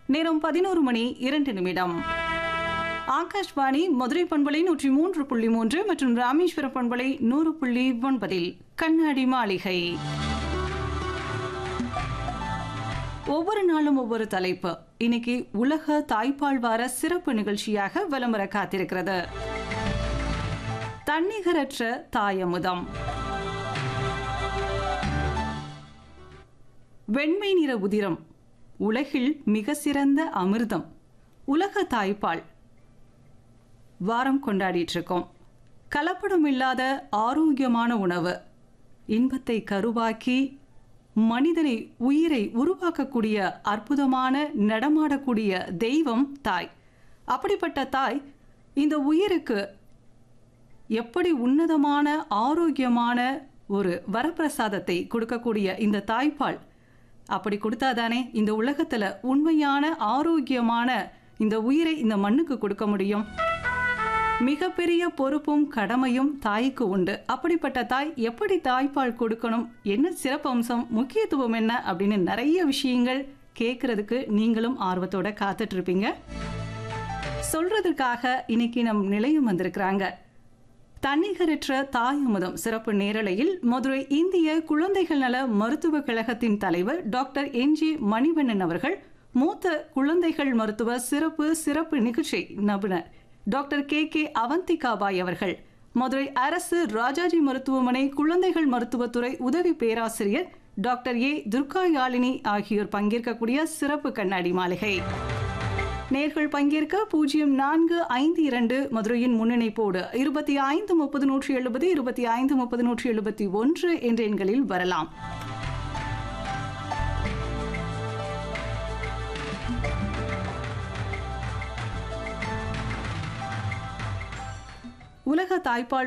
நேரம் பதினோரு மணி இரண்டு நிமிடம் ஆகாஷ்வாணி மதுரை பண்பலை நூற்றி மூன்று புள்ளி மூன்று மற்றும் ராமேஸ்வர பண்பலை நூறு புள்ளி ஒன்பதில் கண்ணாடி மாளிகை ஒவ்வொரு நாளும் ஒவ்வொரு தலைப்பு இன்னைக்கு உலக தாய்ப்பால் வார சிறப்பு நிகழ்ச்சியாக வலம் வர காத்திருக்கிறது தன்னிகரற்ற தாயமுதம் வெண்மை நிற உதிரம் உலகில் மிக சிறந்த அமிர்தம் உலக தாய்ப்பால் வாரம் கொண்டாடிட்டு இருக்கோம் கலப்படம் இல்லாத ஆரோக்கியமான உணவு இன்பத்தை கருவாக்கி மனிதனை உயிரை உருவாக்கக்கூடிய அற்புதமான நடமாடக்கூடிய தெய்வம் தாய் அப்படிப்பட்ட தாய் இந்த உயிருக்கு எப்படி உன்னதமான ஆரோக்கியமான ஒரு வரப்பிரசாதத்தை கொடுக்கக்கூடிய இந்த தாய்ப்பால் அப்படி கொடுத்தாதானே இந்த உலகத்துல உண்மையான ஆரோக்கியமான இந்த உயிரை இந்த மண்ணுக்கு கொடுக்க முடியும் மிகப்பெரிய பொறுப்பும் கடமையும் தாய்க்கு உண்டு அப்படிப்பட்ட தாய் எப்படி தாய்ப்பால் கொடுக்கணும் என்ன சிறப்பம்சம் முக்கியத்துவம் என்ன அப்படின்னு நிறைய விஷயங்கள் கேட்கறதுக்கு நீங்களும் ஆர்வத்தோட காத்துட்டு இருப்பீங்க சொல்றதுக்காக இன்னைக்கு நம் நிலையம் வந்திருக்கிறாங்க தன்னிகரற்ற தாயமுதம் சிறப்பு நேரலையில் மதுரை இந்திய குழந்தைகள் நல மருத்துவக் கழகத்தின் தலைவர் டாக்டர் என் ஜி மணிவண்ணன் அவர்கள் மூத்த குழந்தைகள் மருத்துவ சிறப்பு சிறப்பு நிகழ்ச்சி நிபுணர் டாக்டர் கே கே அவந்திகாபாய் அவர்கள் மதுரை அரசு ராஜாஜி மருத்துவமனை குழந்தைகள் மருத்துவத்துறை உதவி பேராசிரியர் டாக்டர் ஏ துர்கா யாழினி ஆகியோர் பங்கேற்கக்கூடிய சிறப்பு கண்ணாடி மாளிகை நேர்கள் பங்கேற்க பூஜ்ஜியம் நான்கு ஐந்து இரண்டு மதுரையின் முன்னிணைப்போடு இருபத்தி ஐந்து முப்பது நூற்றி எழுபது இருபத்தி ஐந்து முப்பது நூற்றி எழுபத்தி ஒன்று என்ற எண்களில் வரலாம் உலக தாய்ப்பால்